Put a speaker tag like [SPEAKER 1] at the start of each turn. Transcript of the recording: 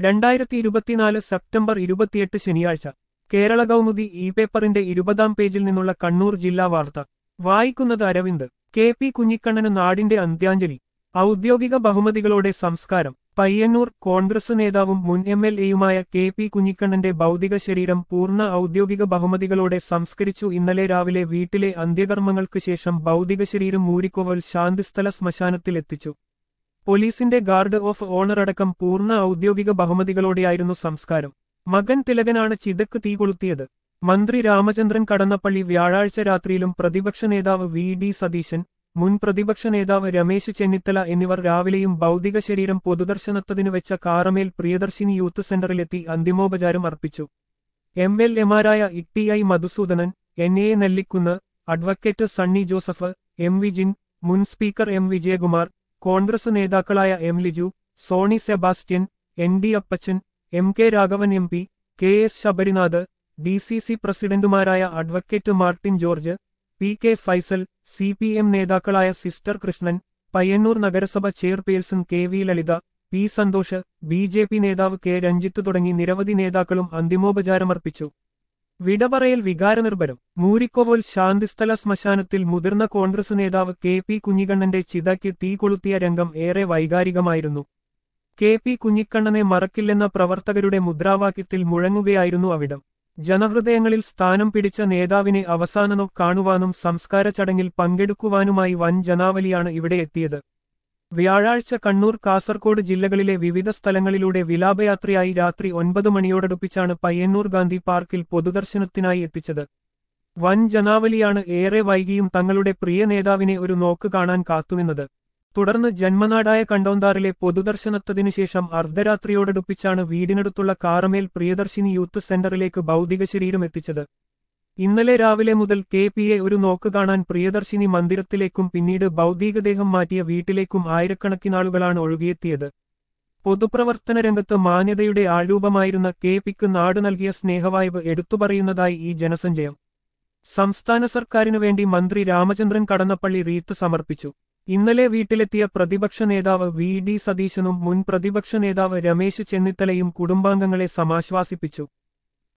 [SPEAKER 1] രണ്ടായിരത്തി ഇരുപത്തിനാല് സെപ്റ്റംബർ ഇരുപത്തിയെട്ട് ശനിയാഴ്ച കേരള കൗമുദി ഇ പേപ്പറിന്റെ ഇരുപതാം പേജിൽ നിന്നുള്ള കണ്ണൂർ ജില്ലാ വാർത്ത വായിക്കുന്നത് അരവിന്ദ് കെ പി കുഞ്ഞിക്കണ്ണന് നാടിന്റെ അന്ത്യാഞ്ജലി ഔദ്യോഗിക ബഹുമതികളോടെ സംസ്കാരം പയ്യന്നൂർ കോൺഗ്രസ് നേതാവും മുൻ എം എൽ എയുമായ കെ പി കുഞ്ഞിക്കണ്ണന്റെ ഭൗതിക ശരീരം പൂർണ്ണ ഔദ്യോഗിക ബഹുമതികളോടെ സംസ്കരിച്ചു ഇന്നലെ രാവിലെ വീട്ടിലെ അന്ത്യകർമ്മങ്ങൾക്ക് ശേഷം ഭൗതിക ശരീരം മൂരിക്കോവൽ ശാന്തിസ്ഥല ശ്മശാനത്തിൽ എത്തിച്ചു പോലീസിന്റെ ഗാർഡ് ഓഫ് ഓണർ അടക്കം പൂർണ്ണ ഔദ്യോഗിക ബഹുമതികളോടെയായിരുന്നു സംസ്കാരം മകൻ തിലകനാണ് ചിതക്ക് തീ കൊളുത്തിയത് മന്ത്രി രാമചന്ദ്രൻ കടന്നപ്പള്ളി വ്യാഴാഴ്ച രാത്രിയിലും പ്രതിപക്ഷ നേതാവ് വി ഡി സതീശൻ മുൻ പ്രതിപക്ഷ നേതാവ് രമേശ് ചെന്നിത്തല എന്നിവർ രാവിലെയും ഭൗതിക ശരീരം പൊതുദർശനത്തതിനു വെച്ച കാറമേൽ പ്രിയദർശിനി യൂത്ത് സെന്ററിലെത്തി അന്തിമോപചാരം അർപ്പിച്ചു എം എൽ എമാരായ E I Madhusoodanan N A Nellikkunnu advocate Sunny Joseph M Vijin മുൻ സ്പീക്കർ എം വിജയകുമാർ കോൺഗ്രസ് നേതാക്കളായ M Liju Sony Sebastian N D Appachan M K Raghavan M P K S Sabarinath D C C പ്രസിഡന്റുമാരായ advocate Martin George P K Faisal C P M നേതാക്കളായ sister Krishnan Payyanur നഗരസഭ chairperson K V Lalitha P Santhosh B J P നേതാവ് K Ranjith തുടങ്ങി നിരവധി നേതാക്കളും അന്തിമോപചാരമർപ്പിച്ചു വിടപറയൽ വികാരനിർഭരം മൂരിക്കോവൽ ശാന്തിസ്ഥല ശ്മശാനത്തിൽ മുതിർന്ന കോൺഗ്രസ് നേതാവ് കെ പി കുഞ്ഞിക്കണ്ണന്റെ ചിതയ്ക്ക് തീ കൊളുത്തിയ രംഗം ഏറെ വൈകാരികമായിരുന്നു കെ പി കുഞ്ഞിക്കണ്ണനെ മറക്കില്ലെന്ന പ്രവർത്തകരുടെ മുദ്രാവാക്യത്തിൽ മുഴങ്ങുകയായിരുന്നു അവിടം ജനഹൃദയങ്ങളിൽ സ്ഥാനം പിടിച്ച നേതാവിനെ അവസാനനോ കാണുവാനും സംസ്കാര ചടങ്ങിൽ പങ്കെടുക്കുവാനുമായി വൻ ജനാവലിയാണ് ഇവിടെ എത്തിയത് വ്യാഴാഴ്ച കണ്ണൂർ കാസർകോട് ജില്ലകളിലെ വിവിധ സ്ഥലങ്ങളിലൂടെ വിലാപയാത്രയായി രാത്രി ഒൻപത് മണിയോടടുപ്പിച്ചാണ് പയ്യന്നൂർ ഗാന്ധി പാർക്കിൽ പൊതുദർശനത്തിനായി എത്തിച്ചത് വൻ ജനാവലിയാണ് ഏറെ വൈകിയും തങ്ങളുടെ പ്രിയ നേതാവിനെ ഒരു നോക്ക് കാണാൻ കാത്തുനിന്നത് തുടർന്ന് ജന്മനാടായ കണ്ടോന്താറിലെ പൊതുദർശനത്തതിനുശേഷം അർദ്ധരാത്രിയോടടുപ്പിച്ചാണ് വീടിനടുത്തുള്ള കാറമേൽ പ്രിയദർശിനി യൂത്ത് സെന്ററിലേക്ക് ഭൗതിക ശരീരം എത്തിച്ചത് ഇന്നലെ രാവിലെ മുതൽ കെ പിയെ ഒരു നോക്ക് കാണാൻ പ്രിയദർശിനി മന്ദിരത്തിലേക്കും പിന്നീട് ഭൗതികദേഹം മാറ്റിയ വീട്ടിലേക്കും ആയിരക്കണക്കിനാളുകളാണ് ഒഴുകിയെത്തിയത് പൊതുപ്രവർത്തന രംഗത്ത് മാന്യതയുടെ ആരൂപമായിരുന്ന കെ പിക്ക് നാട് നൽകിയ സ്നേഹവായ്പ് എടുത്തുപറയുന്നതായി ഈ ജനസഞ്ചയം സംസ്ഥാന സർക്കാരിനു വേണ്ടി മന്ത്രി രാമചന്ദ്രൻ കടന്നപ്പള്ളി റീത്ത് സമർപ്പിച്ചു ഇന്നലെ വീട്ടിലെത്തിയ പ്രതിപക്ഷ നേതാവ് വി ഡി സതീശനും മുൻ പ്രതിപക്ഷ നേതാവ് രമേശ് ചെന്നിത്തലയും കുടുംബാംഗങ്ങളെ സമാശ്വാസിപ്പിച്ചു